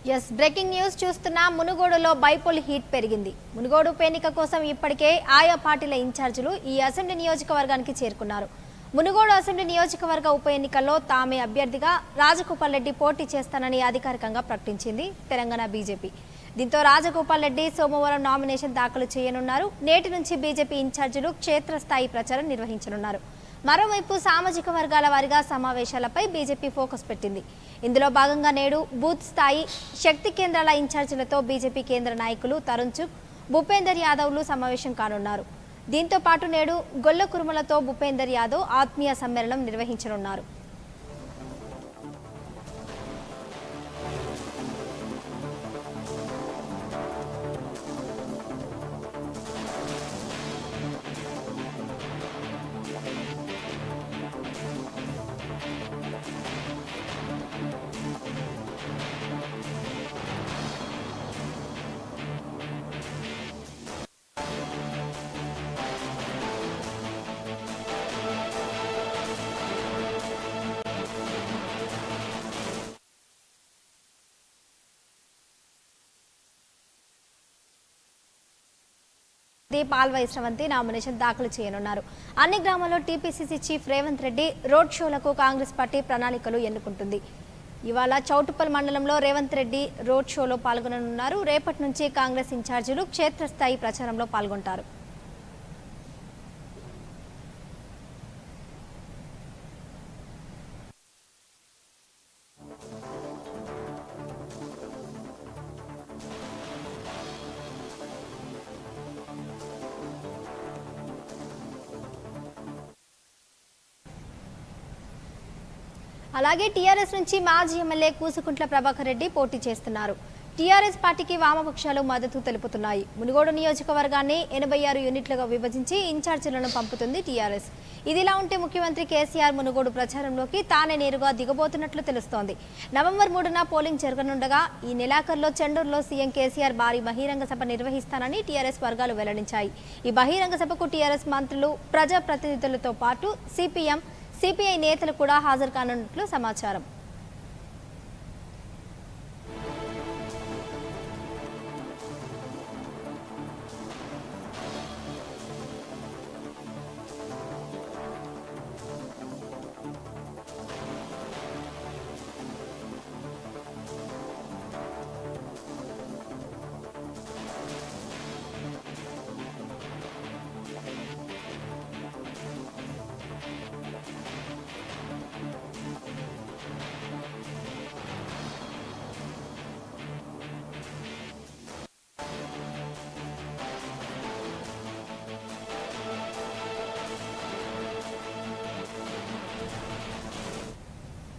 yes breaking news చూస్తున్నా మునుగోడులో bypoll heat పెరిగింది మునుగోడు పేనిక కోసం ఇప్పటికే ఆయా పార్టీల ఇన్ఛార్జీలు ఈ అసెంబ్లీ నియోజకవర్గానికి చేరుకున్నారు మునుగోడు అసెంబ్లీ నియోజకవర్గ ఉప ఎన్నికల్లో తామే అభ్యర్థిగా రాజగోపాల్ రెడ్డి పోటీ చేస్తానని అధికారికంగా ప్రకటించింది తెలంగాణ బీజేపీ దీంతో రాజగోపాల్ రెడ్డి సోమవారం నామినేషన్ దాఖలు చేయనున్నారు నేటి నుంచి బీజేపీ ఇన్ఛార్జీలు క్షేత్రస్థాయి ప్రచారం నిర్వహించనున్నారు మరోవైపు సామాజిక వర్గాల వారిగా సమావేశాలపై బీజేపీ ఫోకస్ పెట్టింది ఇందులో భాగంగా నేడు బూత్ స్థాయి శక్తి కేంద్రాల ఇన్ఛార్జీలతో బీజేపీ కేంద్ర నాయకులు తరుణ్ చుక్ భూపేందర్ యాదవ్లు సమావేశం కానున్నారు దీంతో పాటు నేడు గొల్ల కురుమలతో భూపేందర్ యాదవ్ ఆత్మీయ సమ్మేళనం నిర్వహించనున్నారు దీప్ ఆల్వై స్రవంతి నామినేషన్ దాఖలు చేయనున్నారు అన్ని గ్రామాల్లో TPCC chief Revanth Reddy road షోలకు కాంగ్రెస్ పార్టీ ప్రణాళికలు ఎన్నుకుంటుంది ఇవాళ చౌటుప్పల్ మండలంలో రేవంత్ రెడ్డి రోడ్ షోలో పాల్గొననున్నారు రేపటి నుంచి కాంగ్రెస్ ఇన్ఛార్జీలు క్షేత్రస్థాయి ప్రచారంలో పాల్గొంటారు అలాగే టీఆర్ఎస్ నుంచి మాజీ ఎమ్మెల్యే కూసుకుంట్ల ప్రభాకర్ రెడ్డి పోటీ చేస్తున్నారు టీఆర్ఎస్ పార్టీకి వామపక్షాలు మద్దతు తెలుపుతున్నాయి మునుగోడు నియోజకవర్గాన్ని ఎనభై ఆరు యూనిట్లుగా విభజించి ఇన్ఛార్జీలను పంపుతుంది టీఆర్ఎస్ ఇదిలా ఉంటే ముఖ్యమంత్రి కేసీఆర్ మునుగోడు ప్రచారంలోకి తానే నేరుగా దిగబోతున్నట్లు తెలుస్తోంది నవంబర్ మూడున పోలింగ్ జరగనుండగా ఈ నెలాఖరులో చెండూరులో సీఎం కేసీఆర్ భారీ బహిరంగ సభ నిర్వహిస్తానని టీఆర్ఎస్ వర్గాలు వెల్లడించాయి ఈ బహిరంగ సభకు టీఆర్ఎస్ మంత్రులు ప్రజాప్రతినిధులతో పాటు సిపిఎం సిపిఐ నేతలు కూడా హాజరు కానున్నట్లు సమాచారం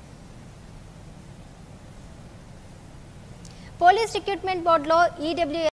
పోలీస్ రిక్రూట్మెంట్ బోర్డులో ఈడబ్ల్యూ